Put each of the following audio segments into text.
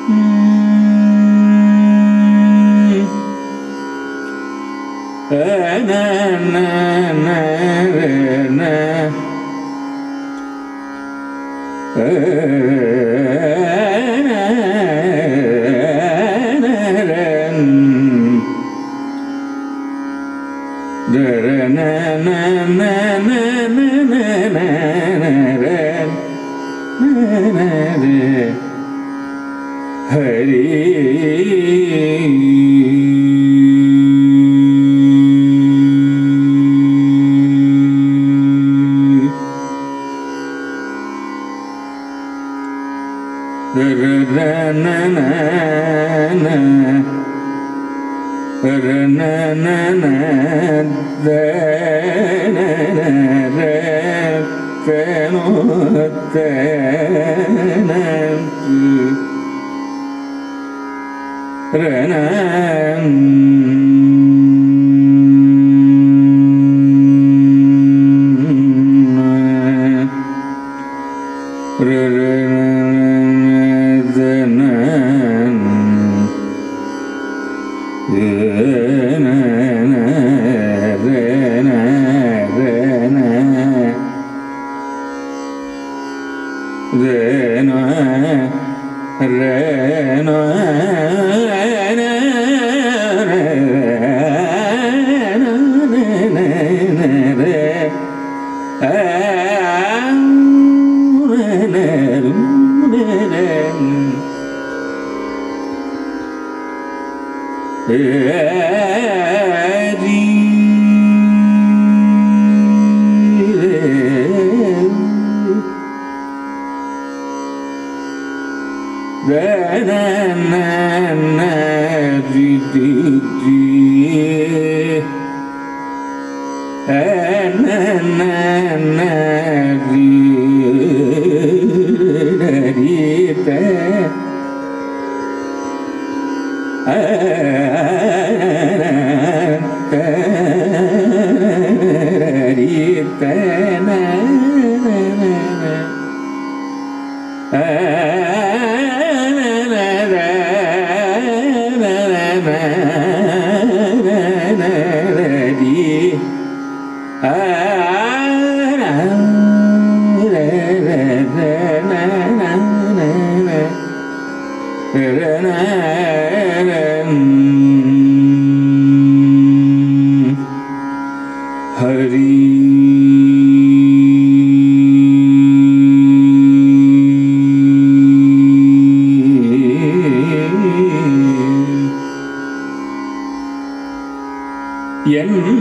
என்ன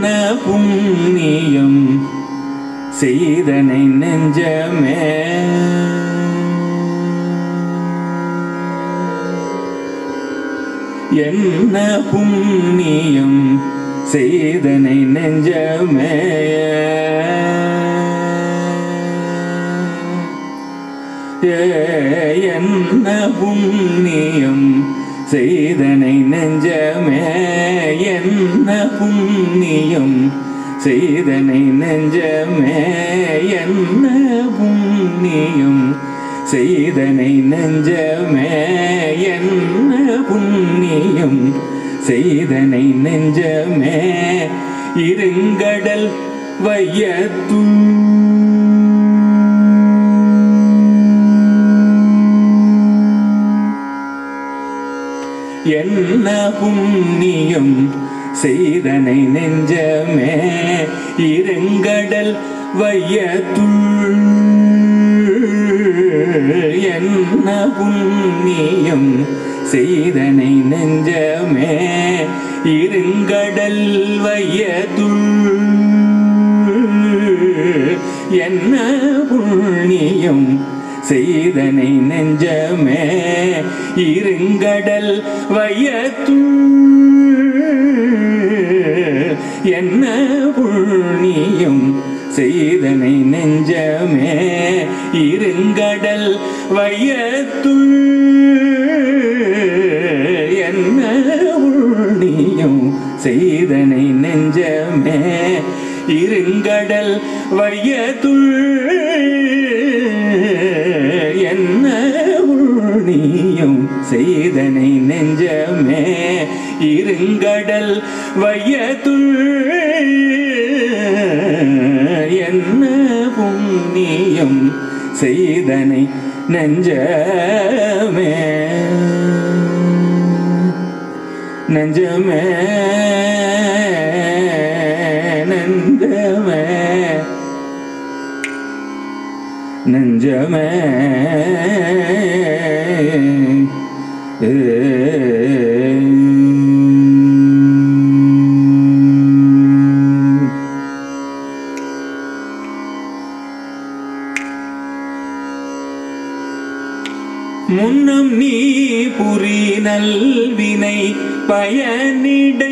புண்ணியம் செய்தனை நெஞ்சமே என்ன புண்ணியம் செய்தனை நெஞ்சமே என்ன புண்ணியம் செய்தனை நெஞ்சமே என்ன புண்ணியம் செய்தனை நெஞ்சமே என்ன புண்ணியம் செய்தனை நெஞ்சமே என்ன புண்ணியம் செய்தனை நெஞ்சமே இருங்கடல் வையத்துள் என்ன புண்ணியம் செய்தனை நெஞ்சமே இருங்கடல் வையத்துள் என்ன புண்ணியம் செய்தனை நெஞ்சமே இருங்கடல் வையத்துள் என்ன புண்ணியம் செய்தனை நெஞ்சமே இருங்கடல் வையத்துள் என்ன புண்ணியம் செய்தனை நெஞ்சமே இருங்கடல் வையத்துள் என்ன புண்ணியம் செய்தனை நெஞ்சமே இருங்கடல் வையத்துள் என்ன புண்ணியம் செய்த இருங்கடல் வையத்துள் என்ன புண்ணியம் செய்தனை நெஞ்சமே நெஞ்சமே நெஞ்சமே நெஞ்சமே முன்னம் நீ புரி நல்வினை பயனிடை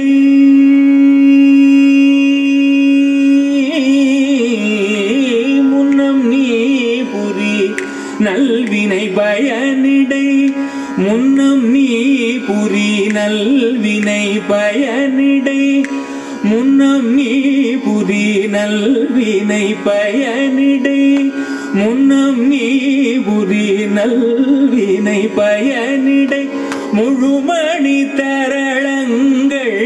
முன்னம் நீ புரி நல்வினை பயனிடை முன்னம் நீ புரி நல்வினை பயனிடை முன்னம் நீ புரி நல்வினை பயனிடை முன்னம் நீ புரி நல்வினை பயனிடை முழுமணி தரளங்கள்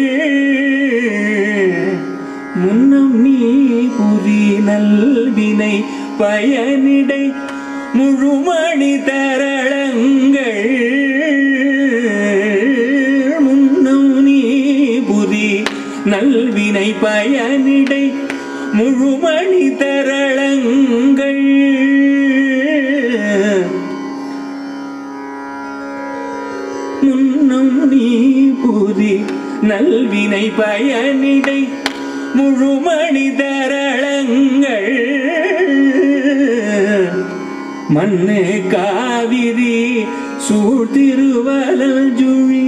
முன்னம் நீ புரி நல்வினை பயனிடை முழுமணி தரளங்கள் முன்னம் நீ புரி நல்வினை பயனிடை முழுமணி தரளங்கள் முன்னம் நீ புரி நல்வினை பயனிடை முழுமணி தரளங்கள் மண்ணு காவிரி சூழ்திருவலல் ஜுழி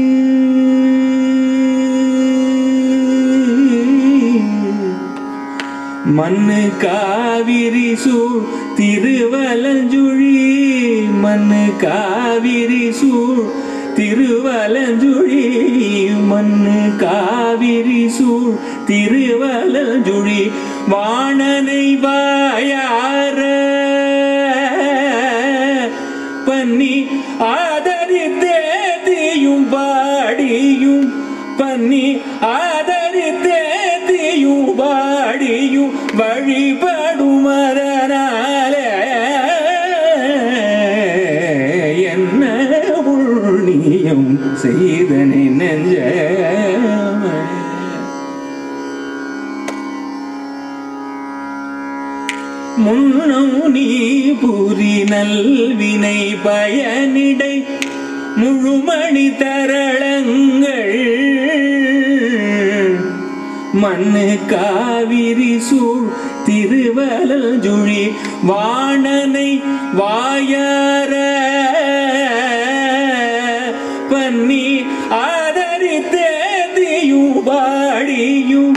மண்ணு காவிரி சூழ் திருவலஞ்சுழி மண்ணு காவிரி சூழ் திருவலஞ்சுழி மண்ணு காவிரி சூழ் திருவலஞ்சுழி வாணனை வாயார பன்னி ஆதரித்தேதியும் பாடியும் பன்னி ஆதரித்தேதியும் பாடியும் வழிபடுமரனாலே என்ன புண்ணியம் செய்தனை நெஞ்ச முன்னம் நீ புரி நல்வினை பயனிடை முழுமணி தரளங்கள் மண்ணு காவிரி சூழ் திருவலல் ஜுழி வாணனை வாயார பன்னி ஆதரித்தேதியும் பாடியும்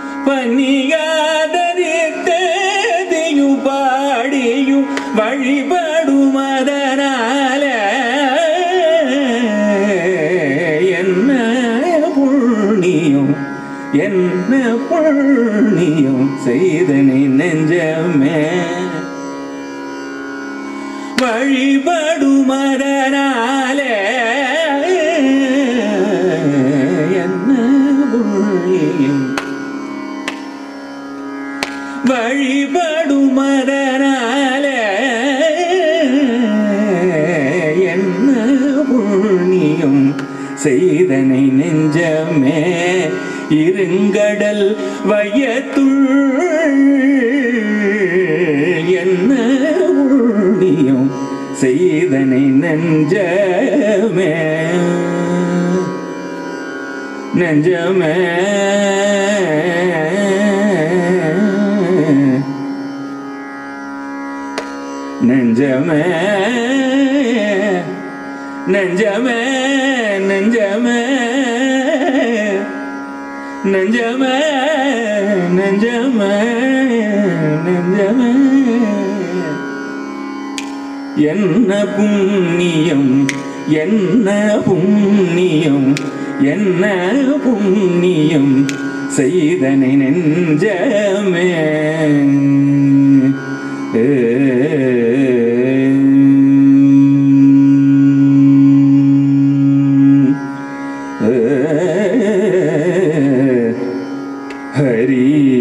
பன்னியாதரித்தேதியும் பாடியும் வழிபடுமதனால என்ன புண்ணியம் என்ன புண்ணியம் செய்தனை நெஞ்சமே வழிபடுமதனாலே என்ன புண்ணியம் வழிபடுமதனாலே என்ன புண்ணியம் செய்தனை நெஞ்சமே இருங்கடல் வையத்துள் என்ன புண்ணியம் செய்தனை நெஞ்சமே நெஞ்சமே நெஞ்சமே நெஞ்சமே நெஞ்சமே நெஞ்சமே நெஞ்சமே நெஞ்சமே என்ன புண்ணியம் என்ன புண்ணியம் என்ன புண்ணியம் செய்தனை நெஞ்சமே ஏ ஏ ஹரி